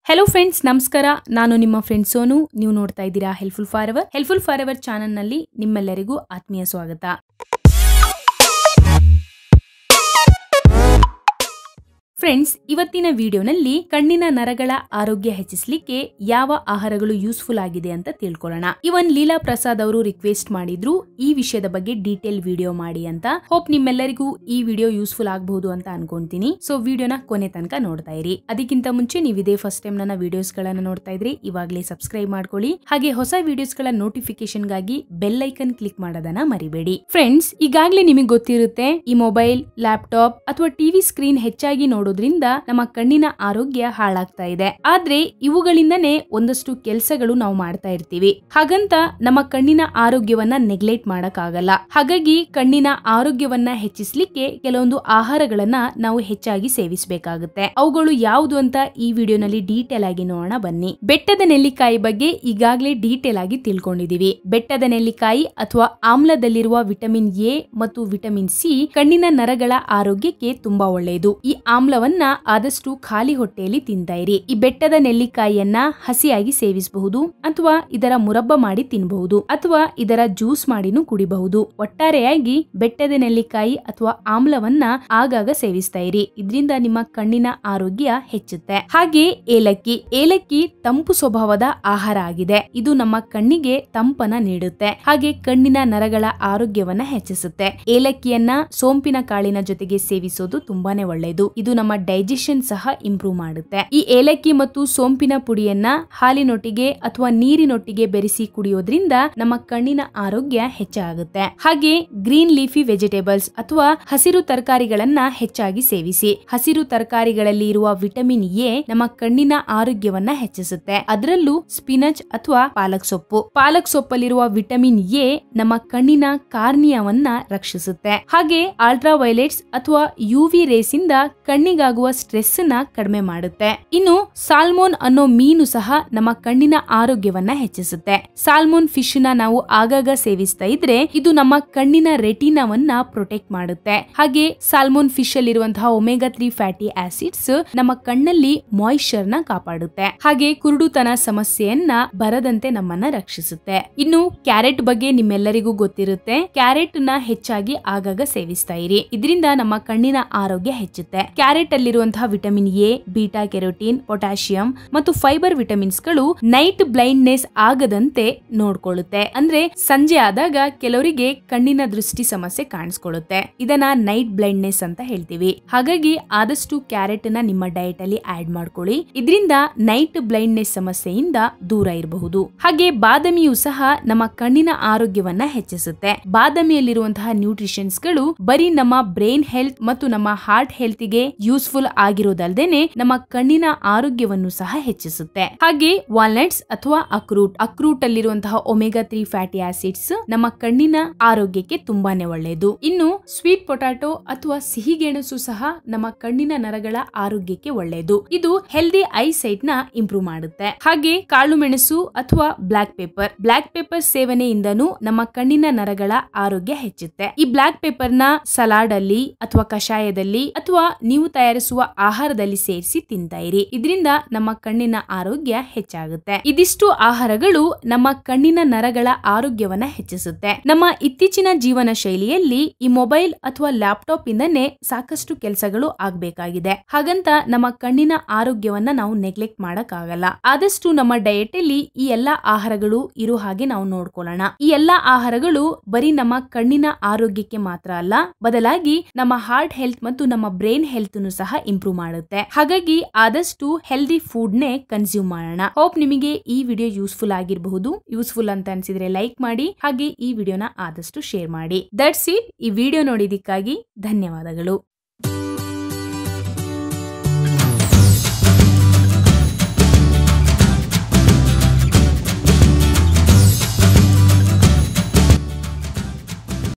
hello friends ನಮಸ್ಕಾರ ನಾನು ನಿಮ್ಮ ಫ್ರೆಂಡ್ ಸೋನು ನೀವು ನೋಡ್ತಾ ಇದ್ದೀರಾ helpful forever helpful forever channel ನಲ್ಲಿ ನಿಮ್ಮೆಲ್ಲರಿಗೂ ಆತ್ಮೀಯ ಸ್ವಾಗತ ಫ್ರೆಂಡ್ಸ್ ಇವತ್ತಿನ ವಿಡಿಯೋನಲ್ಲಿ ಕಣ್ಣಿನ ನರಗಳ ಆರೋಗ್ಯ ಹೆಚ್ಚಿಸಲಿಕ್ಕೆ ಯಾವ ಆಹಾರಗಳು ಯೂಸ್ಫುಲ್ ಆಗಿದೆ ಅಂತ ತಿಳ್ಕೊಳ್ಳೋಣ ಇವನ್ ಲೀಲಾ ಪ್ರಸಾದ್ ಅವರು ರಿಕ್ವೆಸ್ಟ್ ಮಾಡಿದ್ರು ಈ ವಿಷಯದ ಬಗ್ಗೆ ಡೀಟೇಲ್ ವಿಡಿಯೋ ಮಾಡಿ ಅಂತ ಹೋಪ್ ನಿಮ್ಮೆಲ್ಲರಿಗೂ ಈ ವಿಡಿಯೋ ಯೂಸ್ಫುಲ್ ಆಗಬಹುದು ಅಂತ ಅನ್ಕೊಂತೀನಿ ಸೊ ವಿಡಿಯೋನ ಕೊನೆ ತನಕ ನೋಡ್ತಾ ಇರಿ ಅದಕ್ಕಿಂತ ಮುಂಚೆ ನೀವು ಇದೇ ಫಸ್ಟ್ ಟೈಮ್ ನನ್ನ ವಿಡಿಯೋಸ್ ಗಳನ್ನ ನೋಡ್ತಾ ಇದ್ರೆ ಇವಾಗಲೇ ಸಬ್ಸ್ಕ್ರೈಬ್ ಮಾಡ್ಕೊಳ್ಳಿ ಹಾಗೆ ಹೊಸ ವಿಡಿಯೋಸ್ ಗಳ ನೋಟಿಫಿಕೇಶನ್ ಗಾಗಿ ಬೆಲ್ ಐಕನ್ ಕ್ಲಿಕ್ ಮಾಡೋದನ್ನ ಮರಿಬೇಡಿ ಫ್ರೆಂಡ್ಸ್ ಈಗಾಗಲೇ ನಿಮಗೆ ಗೊತ್ತಿರುತ್ತೆ ಈ ಮೊಬೈಲ್ ಲ್ಯಾಪ್ಟಾಪ್ ಅಥವಾ ಟಿವಿ ಸ್ಕ್ರೀನ್ ಹೆಚ್ಚಾಗಿ ನೋಡೋದ್ರಿಂದ ನಮ್ಮ ಕಣ್ಣಿನ ಆರೋಗ್ಯ ಹಾಳಾಗ್ತಾ ಇದೆ ಆದ್ರೆ ಇವುಗಳಿಂದನೇ ಒಂದಷ್ಟು ಕೆಲಸಗಳು ನಾವು ಮಾಡ್ತಾ ಇರ್ತೀವಿ ಹಾಗಂತ ನಮ್ಮ ಕಣ್ಣಿನ ಆರೋಗ್ಯವನ್ನ ನೆಗ್ಲೆಕ್ಟ್ ಮಾಡಕ್ ಆಗಲ್ಲ ಹಾಗಾಗಿ ಕಣ್ಣಿನ ಆರೋಗ್ಯವನ್ನ ಹೆಚ್ಚಿಸ್ಲಿಕ್ಕೆ ಕೆಲವೊಂದು ಆಹಾರಗಳನ್ನ ನಾವು ಹೆಚ್ಚಾಗಿ ಸೇವಿಸಬೇಕಾಗುತ್ತೆ ಅವುಗಳು ಯಾವುದು ಅಂತ ಈ ವಿಡಿಯೋನಲ್ಲಿ ಡೀಟೇಲ್ ಆಗಿ ನೋಡೋಣ ಬನ್ನಿ ಬೆಟ್ಟದ ನೆಲ್ಲಿಕಾಯಿ ಬಗ್ಗೆ ಈಗಾಗಲೇ ಡೀಟೇಲ್ ಆಗಿ ತಿಳ್ಕೊಂಡಿದೀವಿ ಬೆಟ್ಟದ ನೆಲ್ಲಿಕಾಯಿ ಅಥವಾ ಆಮ್ಲದಲ್ಲಿರುವ ವಿಟಮಿನ್ ಎ ಮತ್ತು ವಿಟಮಿನ್ ಸಿ ಕಣ್ಣಿನ ನರಗಳ ಆರೋಗ್ಯಕ್ಕೆ ತುಂಬಾ ಒಳ್ಳೆಯದು ಈ ಆಮ್ಲವನ್ನ ಆದಷ್ಟು ಖಾಲಿ ಹೊಟ್ಟೆಯಲ್ಲಿ ತಿಂತಾ ಇರಿ ಈ ಬೆಟ್ಟದ ನೆಲ್ಲಿಕಾಯಿಯನ್ನ ಹಸಿಯಾಗಿ ಸೇವಿಸಬಹುದು ಅಥವಾ ಇದರ ಮುರಬ್ಬ ಮಾಡಿ ತಿನ್ನಬಹುದು ಅಥವಾ ಇದರ ಜ್ಯೂಸ್ ಮಾಡಿನೂ ಕುಡಿಬಹುದು ಒಟ್ಟಾರೆಯಾಗಿ ಬೆಟ್ಟದ ನೆಲ್ಲಿಕಾಯಿ ಅಥವಾ ಆಮ್ಲವನ್ನ ಆಗಾಗ ಸೇವಿಸ್ತಾ ಇರಿ ಇದರಿಂದ ನಿಮ್ಮ ಕಣ್ಣಿನ ಆರೋಗ್ಯ ಹೆಚ್ಚುತ್ತೆ ಹಾಗೆ ಏಲಕ್ಕಿ ಏಲಕ್ಕಿ ತಂಪು ಸ್ವಭಾವದ ಆಹಾರ ಆಗಿದೆ ಇದು ನಮ್ಮ ಕಣ್ಣಿಗೆ ತಂಪನ ನೀಡುತ್ತೆ ಹಾಗೆ ಕಣ್ಣಿನ ನರಗಳ ಆರೋಗ್ಯವನ್ನ ಹೆಚ್ಚಿಸುತ್ತೆ ಏಲಕ್ಕಿಯನ್ನ ಸೋಂಪಿನ ಕಾಳಿನ ಜೊತೆಗೆ ಸೇವಿಸೋದು ತುಂಬಾನೇ ಒಳ್ಳೆಯದು ಇದು ನಮ್ಮ ಡೈಜೆಷನ್ ಸಹ ಇಂಪ್ರೂವ್ ಮಾಡುತ್ತೆ ಈ ಏಲಕ್ಕಿ ಮತ್ತು ಸೋಂಪಿನ ಪುಡಿಯನ್ನ ಹಾಲಿನೊಟ್ಟಿಗೆ ಅಥವಾ ನೀರಿನೊಟ್ಟಿಗೆ ಬೆರೆಸಿ ಕುಡಿಯೋದ್ರಿಂದ ನಮ್ಮ ಕಣ್ಣಿನ ಆರೋಗ್ಯ ಹೆಚ್ಚಾಗುತ್ತೆ ಹಾಗೆ ಗ್ರೀನ್ ಲೀಫಿ ವೆಜಿಟೇಬಲ್ಸ್ ಅಥವಾ ಹಸಿರು ತರಕಾರಿಗಳನ್ನ ಹೆಚ್ಚಾಗಿ ಸೇವಿಸಿ ಹಸಿರು ತರಕಾರಿಗಳಲ್ಲಿ ಇರುವ ವಿಟಮಿನ್ ಎ ನಮ್ಮ ಕಣ್ಣಿನ ಆರೋಗ್ಯವನ್ನ ಹೆಚ್ಚಿಸುತ್ತೆ ಅದರಲ್ಲೂ ಸ್ಪಿನಚ್ ಅಥವಾ ಪಾಲಕ್ ಸೊಪ್ಪು ಪಾಲಕ್ ಸೊಪ್ಪಲ್ಲಿರುವ ವಿಟಮಿನ್ ಎ ನಮ್ಮ ಕಣ್ಣಿನ ಕಾರ್ನಿಯವನ್ನ ರಕ್ಷಿಸುತ್ತೆ ಹಾಗೆ ಅಲ್ಟ್ರಾ ವೈಲೆಟ್ಸ್ ಅಥವಾ ಯುವಿ ರೇಸ್ ಇಂದ ಕಣ್ಣಿಗಾಗುವ ಸ್ಟ್ರೆಸ್ ನ ಕಡಿಮೆ ಮಾಡುತ್ತೆ ಇನ್ನು ಸಾಲ್ಮೋನ್ ಅನ್ನೋ ಮೀನು ಸಹ ನಮ್ಮ ಕಣ್ಣಿನ ಆರೋಗ್ಯವನ್ನ ಹೆಚ್ಚಿಸುತ್ತೆ ಸಾಲ್ಮೋನ್ ಫಿಶ್ ನ ನಾವು ಆಗಾಗ ಸೇವಿಸ್ತಾ ಇದ್ರೆ ಇದು ನಮ್ಮ ಕಣ್ಣಿನ ರೆಟಿನಾವನ್ನ ಪ್ರೊಟೆಕ್ಟ್ ಮಾಡುತ್ತೆ ಹಾಗೆ ಸಾಲ್ಮೋನ್ ಫಿಶ್ ಅಲ್ಲಿರುವಂತಹ ಒಮೆಗಾ ತ್ರೀ ಫ್ಯಾಟಿ ಆಸಿಡ್ಸ್ ನಮ್ಮ ಕಣ್ಣಲ್ಲಿ ಮಾಯಿಶ್ಚರ್ ನ ಕಾಪಾಡುತ್ತೆ ಹಾಗೆ ಕುರುಡುತನ ಸಮಸ್ಯೆಯನ್ನ ಬರದಂತೆ ನಮ್ಮನ್ನ ರಕ್ಷಿಸುತ್ತೆ ಇನ್ನು ಕ್ಯಾರೆಟ್ ಬಗ್ಗೆ ನಿಮ್ಮೆಲ್ಲರಿಗೂ ಗೊತ್ತಿರುತ್ತೆ ಕ್ಯಾರೆಟ್ ನ ಹೆಚ್ಚಾಗಿ ಆಗಾಗ ಸೇವಿಸ್ತಾ ಇರಿ ಇದರಿಂದ ನಮ್ಮ ಕಣ್ಣಿನ ಆರೋಗ್ಯ ಹೆಚ್ಚುತ್ತೆ ಕ್ಯಾರೆಟ್ ಅಲ್ಲಿರುವಂತಹ vitamin A beta carotene potassium ಮತ್ತು ಫೈಬರ್ ವಿಟಮಿನ್ಸ್ ಗಳು ನೈಟ್ ಬ್ಲೈಂಡ್ನೆಸ್ ಆಗದಂತೆ ನೋಡ್ಕೊಳ್ಳುತ್ತೆ ಅಂದ್ರೆ ಸಂಜೆ ಆದಾಗ ಕೆಲವರಿಗೆ ಕಣ್ಣಿನ ದೃಷ್ಟಿ ಸಮಸ್ಯೆ ಕಾಣಿಸ್ಕೊಳ್ಳುತ್ತೆ ಇದನ್ನ ನೈಟ್ ಬ್ಲೈಂಡ್ನೆಸ್ ಅಂತ ಹೇಳ್ತೀವಿ ಹಾಗಾಗಿ ಆದಷ್ಟು ಕ್ಯಾರೆಟ್ ನ ನಿಮ್ಮ ಡಯಟ್ ಅಲ್ಲಿ ಆಡ್ ಮಾಡ್ಕೊಳ್ಳಿ ಇದರಿಂದ ನೈಟ್ ಬ್ಲೈಂಡ್ನೆಸ್ ಸಮಸ್ಯೆಯಿಂದ ದೂರ ಇರಬಹುದು ಹಾಗೆ ಬಾದಾಮಿಯು ಸಹ ನಮ್ಮ ಕಣ್ಣಿನ ಆರೋಗ್ಯವನ್ನ ಹೆಚ್ಚಿಸುತ್ತೆ ಬಾದಾಮಿಯಲ್ಲಿರುವಂತಹ ನ್ಯೂಟ್ರಿಷನ್ಸ್ ಗಳು ಬರೀ ನಮ್ಮ ಬ್ರೈನ್ ಹೆಲ್ತ್ ಮತ್ತು ನಮ್ಮ ಹಾರ್ಟ್ ಹೆಲ್ತ್ ಗೆ ಯೂಸ್ಫುಲ್ ಆಗಿರೋದಲ್ದೇನೆ ನಮ್ಮ ಕಣ್ಣಿನ ಆರೋಗ್ಯವನ್ನು ಸಹ ಹೆಚ್ಚಿಸುತ್ತೆ ಹಾಗೆ ವಾಲ್ನಟ್ಸ್ ಅಥವಾ ಅಕ್ರೂಟ್ ಅಕ್ರೂಟ್ ಅಲ್ಲಿರುವಂತಹ ಒಮೆಗಾ ತ್ರೀ ಫ್ಯಾಟಿ ಆಸಿಡ್ಸ್ ನಮ್ಮ ಕಣ್ಣಿನ ಆರೋಗ್ಯಕ್ಕೆ ತುಂಬಾನೇ ಒಳ್ಳೆಯದು ಇನ್ನು ಸ್ವೀಟ್ ಪೊಟ್ಯಾಟೊ ಅಥವಾ ಸಿಹಿಗೆಣಸು ಸಹ ನಮ್ಮ ಕಣ್ಣಿನ ನರಗಳ ಆರೋಗ್ಯಕ್ಕೆ ಒಳ್ಳೆಯದು ಇದು ಹೆಲ್ದಿ ಐ ಸೈಟ್ ನ ಇಂಪ್ರೂವ್ ಮಾಡುತ್ತೆ ಹಾಗೆ ಕಾಳು ಮೆಣಸು ಅಥವಾ ಬ್ಲಾಕ್ ಪೇಪರ್ ಬ್ಲಾಕ್ ಪೇಪರ್ ಸೇವನೆಯಿಂದನೂ ನಮ್ಮ ಕಣ್ಣಿನ ನರಗಳ ಆರೋಗ್ಯ ಹೆಚ್ಚುತ್ತೆ ಈ ಬ್ಲಾಕ್ ಪೇಪರ್ ನ ಸಲಾಡ್ ಅಲ್ಲಿ ಅಥವಾ ಕಷಾಯದಲ್ಲಿ ಅಥವಾ ನೀವು ತಯಾರಿಸುವ ಆಹಾರದಲ್ಲಿ ಸೇರಿಸಿ ತಿಂತಾ ಇರಿ ಇದರಿಂದ ನಮ್ಮ ಕಣ್ಣಿನ ಆರೋಗ್ಯ ಹೆಚ್ಚಾಗುತ್ತೆ ಇದಿಷ್ಟು ಆಹಾರಗಳು ನಮ್ಮ ಕಣ್ಣಿನ ನರಗಳ ಆರೋಗ್ಯವನ್ನ ಹೆಚ್ಚಿಸುತ್ತೆ ನಮ್ಮ ಇತ್ತೀಚಿನ ಜೀವನ ಶೈಲಿಯಲ್ಲಿ ಈ ಮೊಬೈಲ್ ಅಥವಾ ಲ್ಯಾಪ್ಟಾಪ್ ಇಂದನೇ ಸಾಕಷ್ಟು ಕೆಲಸಗಳು ಆಗ್ಬೇಕಾಗಿದೆ ಹಾಗಂತ ನಮ್ಮ ಕಣ್ಣಿನ ಆರೋಗ್ಯವನ್ನ ನಾವು ನೆಗ್ಲೆಕ್ಟ್ ಮಾಡಕ್ ಆಗಲ್ಲ ಆದಷ್ಟು ನಮ್ಮ ಡಯಟ್ ಅಲ್ಲಿ ಈ ಎಲ್ಲಾ ಆಹಾರಗಳು ಇರೋ ಹಾಗೆ ನಾವು ನೋಡ್ಕೊಳ್ಳೋಣ ಈ ಎಲ್ಲಾ ಆಹಾರಗಳು ಬರೀ ನಮ್ಮ ಕಣ್ಣಿನ ಆರೋಗ್ಯಕ್ಕೆ ಮಾತ್ರ ಅಲ್ಲ ಬದಲಾಗಿ ನಮ್ಮ ಹಾರ್ಟ್ ಹೆಲ್ತ್ ಮತ್ತು ನಮ್ಮ ಬ್ರೈನ್ ಹೆಲ್ತ್ ಸಹ ಇಂಪ್ರೂವ್ ಮಾಡುತ್ತೆ ಹಾಗಾಗಿ ಆದಷ್ಟು ಹೆಲ್ದಿ ಫುಡ್ ನೇ ಕನ್ಸ್ಯೂಮ್ ಮಾಡೋಣ ಹೋಪ್ ನಿಮಗೆ ಈ ವಿಡಿಯೋ ಯೂಸ್ಫುಲ್ ಆಗಿರಬಹುದು ಯೂಸ್ಫುಲ್ ಅಂತ ಅನ್ಸಿದ್ರೆ ಲೈಕ್ ಮಾಡಿ ಹಾಗೆ ಈ ವಿಡಿಯೋನ ಆದಷ್ಟು ಶೇರ್ ಮಾಡಿ ದಟ್ಸ್ ಇಟ್ ಈ ವಿಡಿಯೋ ನೋಡಿದಕ್ಕಾಗಿ ಧನ್ಯವಾದಗಳು